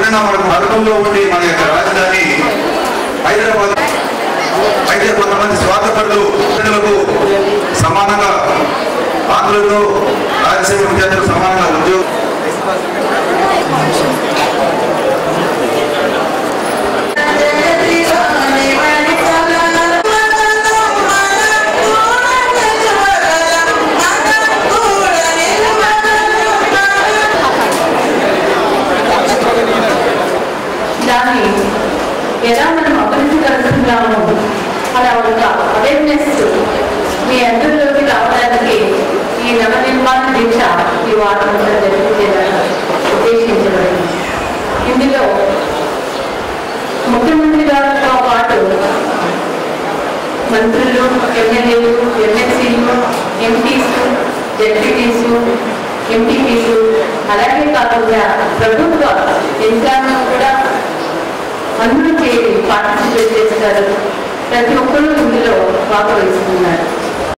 ఎప్పుడైనా మనకు నరకంలో ఉండి మన యొక్క రాజధాని హైదరాబాద్ అయితే కొంతమంది స్వార్థపరులు ప్రజలకు సమానంగా ఆంధ్రులతో రాజశేఖర విద్యార్థులకు సమానంగా ఉద్యోగం దాన్ని ఎలా మనం అభివృద్ధికరుస్తున్నాము అలా ఒక అవేర్నెస్ మీ అందరిలోకి రావడానికి ఈ నవనిర్మాణ దీక్ష ఈ వారం అంతా జరిపించేదాన్ని ఉద్దేశించబడింది ఇందులో ముఖ్యమంత్రి గారితో పాటు మంత్రులు ఎమ్మెల్యేలు ఎమ్మెల్సీలు ఎంపీస్ జడ్పీటీసు ఎంపీపీలు అలాగే కాకుండా ప్రభుత్వ యంత్రాంగం కూడా అందరూ చేరి పార్టిసిపేట్ చేస్తారు ప్రతి ఒక్కరూ ఇందులో భాగవహిస్తున్నారు